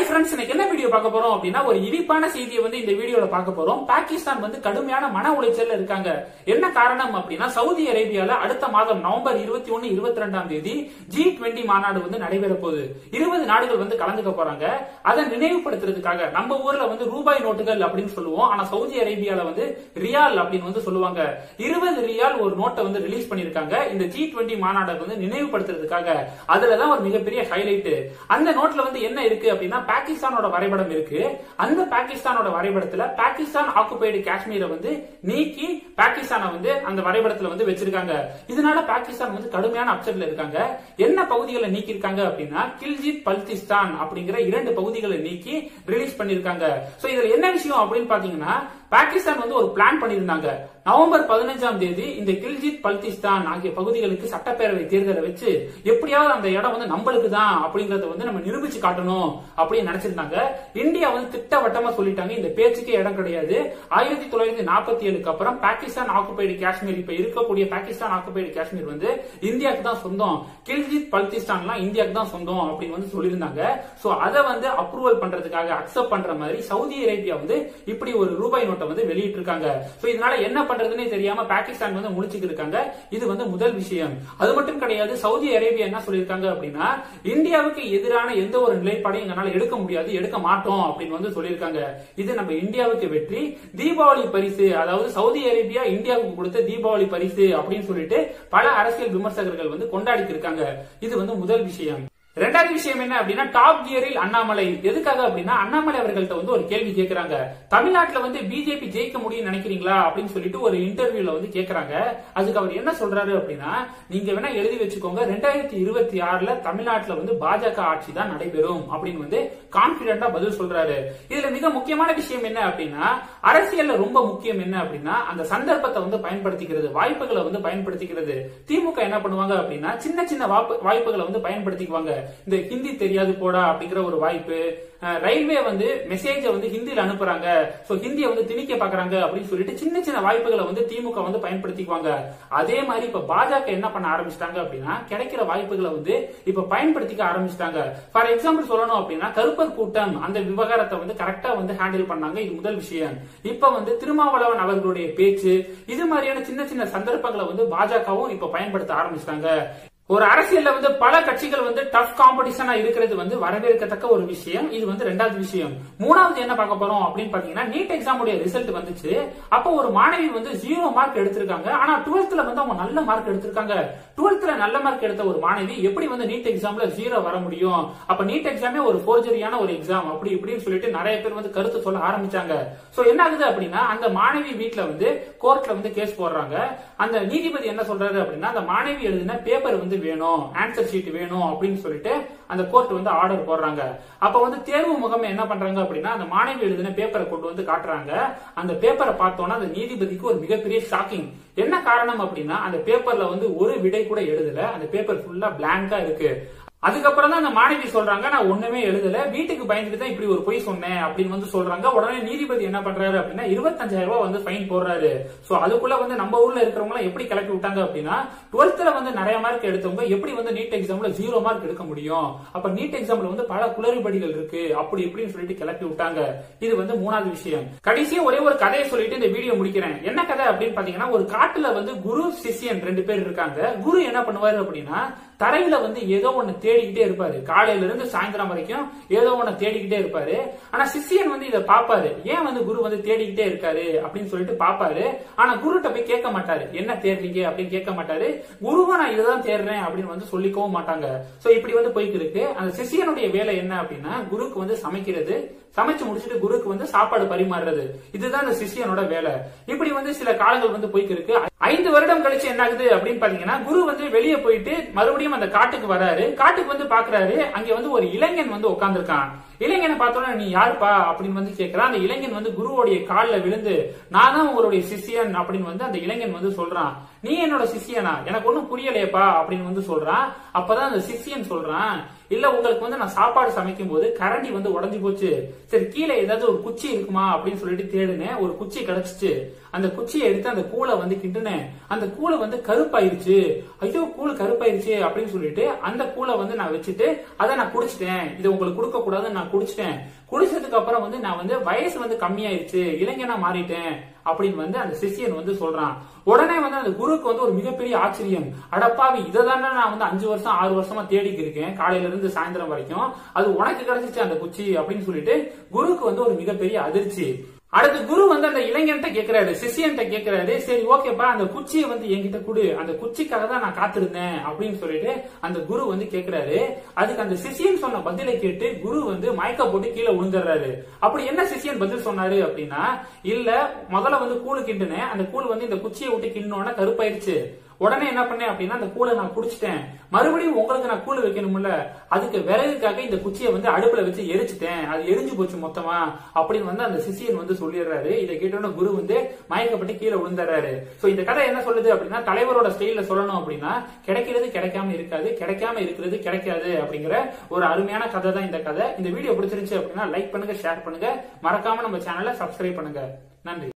hi friends இன்னைக்கு என்ன video பார்க்க போறோம் அப்படின்னா ஒரு இனிப்பான செய்தியை வந்து இந்த வீடியோல பார்க்க போறோம் பாகிஸ்தான் வந்து கடுமையான மன உளைச்சல்ல இருக்காங்க என்ன காரணம் அப்படின்னா சவுதி அரேபியால அடுத்த மாதம் நவம்பர் இருபத்தி ஒன்னு இருபத்தி ரெண்டாம் தேதி ஜி டுவெண்டி மாநாடு வந்து நடைபெற போகுது இருபது நாடுகள் வந்து கலந்துக்க போறாங்க அதை நினைவுபடுத்துறதுக்காக நம்ம ஊர்ல வந்து ரூபாய் நோட்டுகள் அப்படின்னு சொல்லுவோம் ஆனா சவுதி அரேபியால வந்து ரியால் அப்படின்னு வந்து சொல்லுவாங்க இருபது ரியால் ஒரு நோட்டை வந்து ரிலீஸ் பண்ணிருக்காங்க இந்த ஜி டுவெண்டி மாநாட்டை வந்து நினைவுபடுத்துறதுக்காக அதுலதான் ஒரு மிகப்பெரிய ஹைலைட் அந்த நோட்ல வந்து என்ன இருக்கு அப்படின்னா பாகிஸ்தானோட வரைபடம் இருக்கு அந்த பாகிஸ்தானோட வரைபடத்துல பாகிஸ்தான் ஆக்குபைடு காஷ்மீரை வந்து நீக்கி பாகிஸ்தானை வந்து அந்த வரைபடத்துல வந்து வச்சிருக்காங்க இதனால பாகிஸ்தான் வந்து கடுமையான அப்செட்ல இருக்காங்க என்ன பகுதிகளை நீக்கி இருக்காங்க அப்படின்னா கில்ஜித் பல்திஸ்தான் அப்படிங்கிற இரண்டு பகுதிகளை நீக்கி ரிலீஸ் பண்ணிருக்காங்க சோ இதுல என்ன விஷயம் அப்படின்னு பாத்தீங்கன்னா பாகிஸ்தான் வந்து ஒரு பிளான் பண்ணியிருந்தாங்க நவம்பர் பதினஞ்சாம் தேதி இந்த கில்ஜித் பல்திஸ்தான் ஆகிய பகுதிகளுக்கு சட்டப்பேரவை தேர்தலை வச்சு எப்படியாவது அந்த இடம் வந்து நம்மளுக்கு தான் அப்படிங்கறத வந்து நம்ம நிரூபிச்சு காட்டணும் அப்படின்னு நினைச்சிருந்தாங்க இந்தியா வந்து திட்டவட்டமா சொல்லிட்டாங்க இந்த பேச்சுக்கு இடம் கிடையாது ஆயிரத்தி தொள்ளாயிரத்தி நாற்பத்தி ஏழுக்கு அப்புறம் பாகிஸ்தான் ஆக்குபைடு காஷ்மீர் இப்ப இருக்கக்கூடிய பாகிஸ்தான் ஆக்குபைடு காஷ்மீர் வந்து இந்தியாவுக்கு தான் சொந்தம் கில்ஜித் பல்திஸ்தான்லாம் இந்தியாவுக்கு தான் சொந்தம் அப்படின்னு வந்து சொல்லியிருந்தாங்க சோ அதை வந்து அப்ரூவல் பண்றதுக்காக அக்செப்ட் பண்ற மாதிரி சவுதி அரேபியா வந்து இப்படி ஒரு ரூபாய் நோட்டை வந்து வெளியிட்டு இருக்காங்க சோ இதனால என்ன பண்றதுன்னே தெரியாம பாகிஸ்தான் வந்து முடிச்சுட்டு இருக்காங்க இது வந்து முதல் விஷயம் அது மட்டும் கிடையாது சவுதி அரேபியா என்ன சொல்லியிருக்காங்க அப்படின்னா இந்தியாவுக்கு எதிரான எந்த ஒரு நிலைப்பாடையும் எங்களால எடுக்க முடியாது எடுக்க மாட்டோம் அப்படின்னு வந்து சொல்லியிருக்காங்க இது நம்ம இந்தியாவுக்கு வெற்றி தீபாவளி பரிசு அதாவது சவுதி அரேபியா இந்தியாவுக்கு கொடுத்த தீபாவளி பரிசு அப்படின்னு சொல்லிட்டு பல அரசியல் விமர்சகர்கள் வந்து கொண்டாடிட்டு இருக்காங்க இது வந்து முதல் விஷயம் ரெண்டாவது விஷயம் என்ன அப்படின்னா டாப் கியரில் அண்ணாமலை எதுக்காக அப்படின்னா அண்ணாமலை அவர்கள்ட்ட வந்து ஒரு கேள்வி கேட்கிறாங்க தமிழ்நாட்டுல வந்து பிஜேபி ஜெயிக்க முடியும் நினைக்கிறீங்களா அப்படின்னு சொல்லிட்டு ஒரு இன்டர்வியூல வந்து கேட்கறாங்க அதுக்கு அவர் என்ன சொல்றாரு அப்படின்னா நீங்க வேணா எழுதி வச்சுக்கோங்க ரெண்டாயிரத்தி இருபத்தி ஆறுல தமிழ்நாட்டுல வந்து பாஜக ஆட்சி தான் நடைபெறும் அப்படின்னு வந்து கான்பிடண்டா பதில் சொல்றாரு இதுல மிக முக்கியமான விஷயம் என்ன அப்படின்னா அரசியல்ல ரொம்ப முக்கியம் என்ன அப்படின்னா அந்த சந்தர்ப்பத்தை வந்து பயன்படுத்திக்கிறது வாய்ப்புகளை வந்து பயன்படுத்திக்கிறது திமுக என்ன பண்ணுவாங்க அப்படின்னா சின்ன சின்ன வாய்ப்புகளை வந்து பயன்படுத்திக்குவாங்க இந்த ஹிந்தி தெரியாது போடா அப்படிங்கிற ஒரு வாய்ப்பு ரயில்வே வந்து மெசேஜ வந்து ஹிந்தியில அனுப்புறாங்க சோ ஹிந்தியை வந்து திணிக்க பாக்குறாங்க அப்படின்னு சொல்லிட்டு சின்ன சின்ன வாய்ப்புகளை வந்து திமுக வந்து பயன்படுத்திக்குவாங்க அதே மாதிரி இப்ப பாஜக என்ன பண்ண ஆரம்பிச்சிட்டாங்க அப்படின்னா கிடைக்கிற வாய்ப்புகளை வந்து இப்ப பயன்படுத்திக்க ஆரம்பிச்சிட்டாங்க ஃபார் எக்ஸாம்பிள் சொல்லணும் அப்படின்னா கருப்பர் கூட்டம் அந்த விவகாரத்தை வந்து கரெக்டா வந்து ஹேண்டில் பண்ணாங்க இது முதல் விஷயம் இப்ப வந்து திருமாவளவன் அவர்களுடைய பேச்சு இது மாதிரியான சின்ன சின்ன சந்தர்ப்பங்களை வந்து பாஜகவும் இப்ப பயன்படுத்த ஆரம்பிச்சிட்டாங்க ஒரு அரசியல்ல வந்து பல கட்சிகள் வந்து டஃப் காம்படிஷனா இருக்கிறது வந்து வரவேற்கத்தக்க ஒரு விஷயம் இது வந்து ரெண்டாவது விஷயம் மூணாவது என்ன பார்க்க போறோம் அப்படின்னு பாத்தீங்கன்னா நீட் எக்ஸாம் உடைய ரிசல்ட் வந்துச்சு அப்போ ஒரு மாணவி வந்து ஜீரோ மார்க் எடுத்திருக்காங்க ஆனா டுவெல்த்ல வந்து அவங்க நல்ல மார்க் எடுத்திருக்காங்க டுவெல்த்ல நல்ல மார்க் எடுத்த ஒரு மாணவி எப்படி வந்து நீட் எக்ஸாம்ல ஜீரோ வர முடியும் அப்ப நீட் எக்ஸாமே ஒரு போர்ஜரியான ஒரு எக்ஸாம் அப்படி இப்படின்னு சொல்லிட்டு நிறைய பேர் வந்து கருத்து சொல்ல ஆரம்பிச்சாங்க சோ என்ன ஆகுது அப்படின்னா அந்த மாணவி வீட்டுல வந்து கோர்ட்ல வந்து கேஸ் போடுறாங்க அந்த நீதிபதி என்ன சொல்றாரு அப்படின்னா அந்த மாணவி எழுதின பேப்பர் வந்து வேணும் ஆன்சர் ஷீட் வேணும் அப்படின்னு சொல்லிட்டு அந்த கோர்ட் வந்து ஆர்டர் போடுறாங்க அப்ப வந்து தேர்வு முகமை என்ன பண்றாங்க அப்படின்னா அந்த மாணவி எழுதின பேப்பரை கொண்டு வந்து காட்டுறாங்க அந்த பேப்பரை பார்த்தோன்னா அந்த நீதிபதிக்கு ஒரு மிகப்பெரிய ஷாக்கிங் என்ன காரணம் அப்படின்னா அந்த பேப்பர்ல வந்து ஒரு விடை கூட எழுதல அந்த பேப்பர் ஃபுல்லா பிளாங்கா இருக்கு அதுக்கப்புறம் தான் அந்த மாணவி சொல்றாங்க நான் ஒண்ணுமே எழுதல வீட்டுக்கு பயந்துட்டு தான் இப்படி ஒரு பொய் சொன்னேன் அப்படின்னு வந்து சொல்றாங்க உடனே நீதிபதி என்ன பண்றாரு அப்படின்னா இருபத்தஞ்சாயிரம் ரூபாய் வந்து ஃபைன் போடுறாரு சோ அதுக்குள்ள வந்து நம்ம ஊர்ல இருக்கிறவங்க எல்லாம் எப்படி கிளப்பி விட்டாங்க அப்படின்னா டுவெல்த்ல வந்து நிறைய மார்க் எடுத்தவங்க எப்படி வந்து நீட் எக்ஸாம்ல ஜீரோ மார்க் எடுக்க முடியும் அப்ப நீட் எக்ஸாம்ல வந்து பல குளறுபடிகள் இருக்கு அப்படி இப்படின்னு சொல்லிட்டு கிளப்பி விட்டாங்க இது வந்து மூணாவது விஷயம் கடைசியா ஒரே ஒரு கதையை சொல்லிட்டு இந்த வீடியோ முடிக்கிறேன் என்ன கதை அப்படின்னு பாத்தீங்கன்னா ஒரு காட்டுல வந்து குரு சிஷியன் ரெண்டு பேர் இருக்காங்க குரு என்ன பண்ணுவாரு அப்படின்னா தரையில வந்து ஏதோ ஒண்ணு தேடிக்கிட்டே இருப்பாரு காலையில இருந்து சாயந்தரம் வரைக்கும் ஏதோ ஒண்ணு தேடிக்கிட்டே இருப்பாரு ஆனா சிஷியன் வந்து இதை பாப்பாரு ஏன் வந்து குரு வந்து தேடிக்கிட்டே இருக்காரு அப்படின்னு சொல்லிட்டு பாப்பாரு ஆனா குருட்ட போய் கேட்க மாட்டாரு என்ன தேடுறீங்க அப்படின்னு கேட்க மாட்டாரு குருவா நான் இதுதான் தேடுறேன் அப்படின்னு வந்து சொல்லிக்கவும் மாட்டாங்க சோ இப்படி வந்து போய்க்கு இருக்கு அந்த சிஷியனுடைய வேலை என்ன அப்படின்னா குருக்கு வந்து சமைக்கிறது சமைச்சு முடிச்சுட்டு குருக்கு வந்து சாப்பாடு பரிமாறுறது இதுதான் அந்த சிஷியனோட வேலை இப்படி வந்து சில காலங்கள் வந்து போய்க்கு இருக்கு ஐந்து வருடம் கழிச்சு என்ன ஆகுது அப்படின்னு பாத்தீங்கன்னா குரு வந்து வெளியே போயிட்டு மறுபடியும் அந்த காட்டுக்கு வராரு காட்டுக்கு வந்து பாக்குறாரு அங்க வந்து ஒரு இளைஞன் வந்து உட்காந்துருக்கான் இளைஞனை பார்த்தோன்னா நீ யாருப்பா அப்படின்னு வந்து கேட்கிறான் அந்த இளைஞன் வந்து குருவோடைய காலில் விழுந்து நான் தான் உங்களுடைய சிஷியன் அப்படின்னு வந்து அந்த இளைஞன் வந்து சொல்றான் நீ என்னோட சிஷியனா எனக்கு ஒண்ணும் புரியலையப்பா அப்படின்னு வந்து சொல்றான் அப்பதான் அந்த சிஷியன் சொல்றான் இல்ல உங்களுக்கு வந்து நான் சாப்பாடு சமைக்கும் போது கரண்டி வந்து உடஞ்சி போச்சு சரி கீழே ஏதாவது ஒரு குச்சி இருக்குமா அப்படின்னு சொல்லிட்டு தேடுனேன் ஒரு குச்சி கிடைச்சிச்சு அந்த குச்சியை எடுத்து அந்த கூளை வந்து கிண்டுனேன் அந்த கூளை வந்து கருப்பாயிருச்சு ஐயோ கூழ் கருப்பாயிருச்சு அப்படின்னு சொல்லிட்டு அந்த கூளை வந்து நான் வச்சுட்டு அதை நான் குடிச்சிட்டேன் இதை உங்களுக்கு கொடுக்க கூடாதுன்னு நான் நான் குடிச்சிட்டேன் குடிச்சதுக்கு அப்புறம் வந்து நான் வந்து வயசு வந்து கம்மியாயிருச்சு இளைஞனா மாறிட்டேன் அப்படின்னு வந்து அந்த சிஷியன் வந்து சொல்றான் உடனே வந்து அந்த குருக்கு வந்து ஒரு மிகப்பெரிய ஆச்சரியம் அடப்பாவி இதை தானே நான் வந்து அஞ்சு வருஷம் ஆறு வருஷமா தேடிக்கு இருக்கேன் காலையில இருந்து சாயந்தரம் வரைக்கும் அது உனக்கு கிடைச்சிச்சு அந்த குச்சி அப்படின்னு சொல்லிட்டு குருக்கு வந்து ஒரு மிகப்பெரிய அதிர்ச்சி அடுத்து குரு வந்து அந்த இளைஞன்ட்ட கேக்குறாரு சிஷியன்ட்ட கேக்குறாரு சரி ஓகேப்பா அந்த குச்சியை வந்து என்கிட்ட கொடு அந்த குச்சிக்காக தான் நான் காத்திருந்தேன் அப்படின்னு சொல்லிட்டு அந்த குரு வந்து கேக்குறாரு அதுக்கு அந்த சிஷியன் சொன்ன பதிலை கேட்டு குரு வந்து மயக்க போட்டு கீழே விழுந்துடுறாரு அப்படி என்ன சிஷியன் பதில் சொன்னாரு அப்படின்னா இல்ல முதல்ல வந்து கூழு கிண்டுனேன் அந்த கூழ் வந்து இந்த குச்சியை விட்டு கிண்டோன்னா கருப்பாயிருச்சு உடனே என்ன பண்ணேன் அப்படின்னா அந்த கூழை நான் குடிச்சிட்டேன் மறுபடியும் உங்களுக்கு நான் கூழ் வைக்கணும்ல அதுக்கு விறகுக்காக இந்த குச்சியை வந்து அடுப்புல வச்சு எரிச்சிட்டேன் அது எரிஞ்சு போச்சு மொத்தமா அப்படின்னு வந்து அந்த சிஷியன் வந்து சொல்லிடுறாரு இதை கேட்டோன்னு குரு வந்து மயக்கப்பட்டு கீழே விழுந்துறாரு சோ இந்த கதை என்ன சொல்லுது அப்படின்னா தலைவரோட ஸ்டைல்ல சொல்லணும் அப்படின்னா கிடைக்கிறது கிடைக்காம இருக்காது கிடைக்காம இருக்கிறது கிடைக்காது அப்படிங்கிற ஒரு அருமையான கதை தான் இந்த கதை இந்த வீடியோ பிடிச்சிருந்துச்சு அப்படின்னா லைக் பண்ணுங்க ஷேர் பண்ணுங்க மறக்காம நம்ம சேனலை சப்ஸ்கிரைப் பண்ணுங்க நன்றி